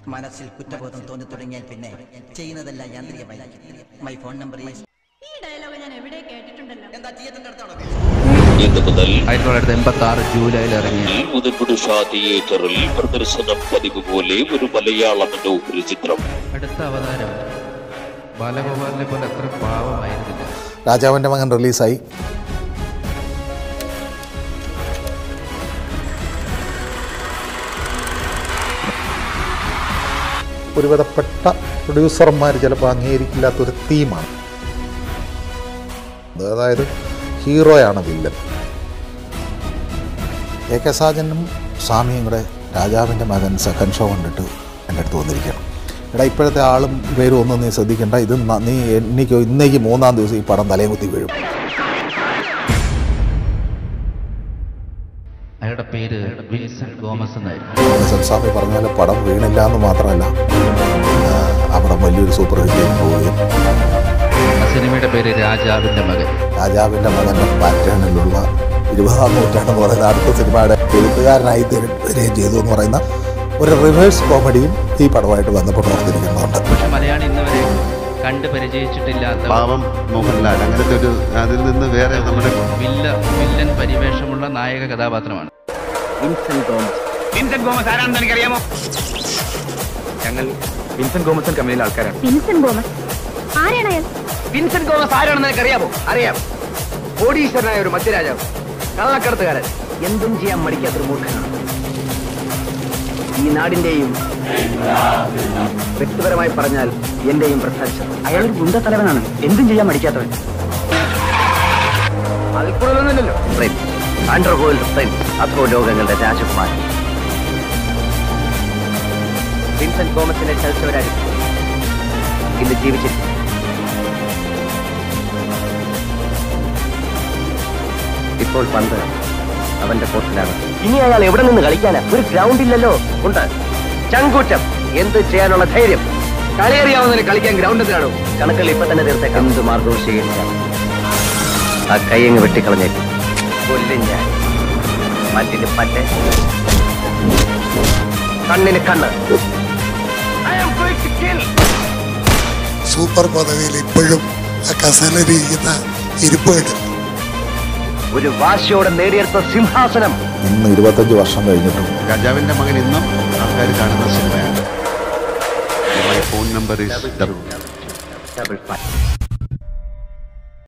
മനസ്സിൽ കുറ്റബോധം തോന്നി തുടങ്ങിയാൽ പിന്നെ ചെയ്യുന്നതെല്ലാം യാന്ത്രികമായി മൈ ഫോൺ നമ്പർ ഈസ് ഈ ഡയലോഗ് ഞാൻ എവിടെ കേട്ടിട്ടുണ്ടല്ലോ എന്താ തിയേറ്ററിന്റെ അടുത്താണോ ഇന്ന് മുതൽ ആയിരത്തി തൊള്ളായിരത്തി എൺപത്തി ആറ് ജൂലൈയിൽ ഇറങ്ങിയ ഈ മുതൽപുരുഷ തിയേറ്ററിൽ പ്രദർശനം പതിവ് പോലെ ഒരു മലയാള മനോഹര ചിത്രം അടുത്ത അവതാരം ബാലഗോപാലിനെ പോലെ അത്ര പാവമായിരുന്നില്ല രാജാവിൻ്റെ മകൻ റിലീസായി ഒരുവിധപ്പെട്ട പ്രൊഡ്യൂസർമാർ ചിലപ്പോൾ അംഗീകരിക്കില്ലാത്തൊരു തീമാണ് അതായത് ഹീറോയാണ് വില്ലൻ എ കെ സാജനും സ്വാമിയും കൂടെ രാജാവിൻ്റെ മകൻ സെക്കൻഡ് ഷോ കണ്ടിട്ട് എൻ്റെ അടുത്ത് വന്നിരിക്കണം എടാ ഇപ്പോഴത്തെ ആളും പേരും ഒന്നും നീ ശ്രദ്ധിക്കേണ്ട ഇത് ന- നീ എനിക്ക് ഇന്നേക്ക് മൂന്നാം ദിവസം ഈ പടം തലയും കുത്തി വീഴും അയാളുടെ പേര് വിൻസെന്റ് ഗോമസ് എന്നായിരുന്നു വിൻസൻ സ്വാമി പറഞ്ഞ പോലെ പടം വീണില്ല എന്ന് മാത്രമല്ല ആ, ആ പടം വലിയൊരു സൂപ്പർ ഹിറ്റിലേക്ക് പോവുകയും ആ സിനിമയുടെ പേര് രാജാവിന്റെ മകൻ രാജാവിൻ്റെ മകൻ്റെ പാറ്റേണിലുള്ള ഇരുപതാം നൂറ്റാണ്ടെന്ന് പറയുന്ന അടുത്ത സിനിമയുടെ എഴുത്തുകാരനായി തീരുകയും ചെയ്തു എന്ന് പറയുന്ന ഒരു റിവേഴ്സ് കോമഡിയും ഈ പടമായിട്ട് ബന്ധപ്പെട്ട് ഓർത്തിരിക്കുന്നുണ്ട് പക്ഷെ മലയാളി ഇന്ന് വരെ കണ്ട് പരിചയിച്ചിട്ടില്ലാത്ത പാവം മോഹൻലാൽ അങ്ങനത്തെ ഒരു അതിൽ നിന്ന് വേറെ നമ്മുടെ വില്ല വില്ലൻ പരിവേഷമുള്ള നായക കഥാപാത്രമാണ് വിൻസെന്റ് ഗോമസ് ആരാണെന്ന് എനിക്കറിയാമോ ഞങ്ങൾ വിൻസെന്റ് ഗോമസൻ കമ്പനിയിലെ ആൾക്കാരാണ് വിൻസെന്റ് ഗോമസ് ആരാണ് അയാൾ വിൻസെന്റ് ഗോമസ് ആരാണെന്ന് എനിക്കറിയാമോ അറിയാം കോടീശ്വരനായ ഒരു മധ്യരാജാവ് കള്ളക്കടത്തുകാരൻ എന്തും ചെയ്യാൻ മടിക്കാത്തൊരു മൂർഖനാണ് ഈ നാടിന്റെയും വ്യക്തിപരമായി പറഞ്ഞാൽ എന്റെയും പ്രധാനം അയാൾ ഒരു ഗുണ്ടത്തലവനാണ് എന്തും ചെയ്യാൻ മടിക്കാത്തവൻ അതിൽ കൂടുതലൊന്നുമില്ലല്ലോ അണ്ടർവേൾഡ് ഫ്രണ്ട്സ് അഥോ ലോകങ്ങളുടെ രാജകുമാരൻ വിൻസെന്റ് ഗോമസിനെ ചതിച്ചവരാരും ഇന്ന് ജീവിച്ചിരിക്കും ഇപ്പോൾ പന്ത് അവന്റെ കോർട്ടിലാണ് ഇനി അയാൾ എവിടെ നിന്ന് കളിക്കാനാ ഒരു ഗ്രൗണ്ട് ഇല്ലല്ലോ ഉണ്ട് ചങ്കൂറ്റം എന്ത് ചെയ്യാനുള്ള ധൈര്യം കളിയറിയാവുന്നതിന് കളിക്കാൻ ഗ്രൗണ്ട് എന്തിനാണോ കണക്കുകൾ ഇപ്പൊ തന്നെ തീർത്തേക്കാം എന്ത് മാർഗവും സ്വീകരിക്കാം ആ കൈയങ്ങ് വെട്ടിക്കളഞ്ഞേക്കും കൊല്ലും ഞാൻ പല്ലിന് പല്ല് കണ്ണിന് കണ്ണ് I am going to kill. Super പദവിയിൽ ഇപ്പോഴും ആ കസേലരിക്കുന്ന ഇരിപ്പുണ്ട് ഒരു വാശിയോടെ നേടിയെടുത്ത സിംഹാസനം ഇന്ന് ഇരുപത്തഞ്ച് വർഷം കഴിഞ്ഞിട്ടും രാജാവിന്റെ മകൻ ഇന്നും ആൾക്കാർ കാണുന്ന സിനിമയാണ് my phone number is double five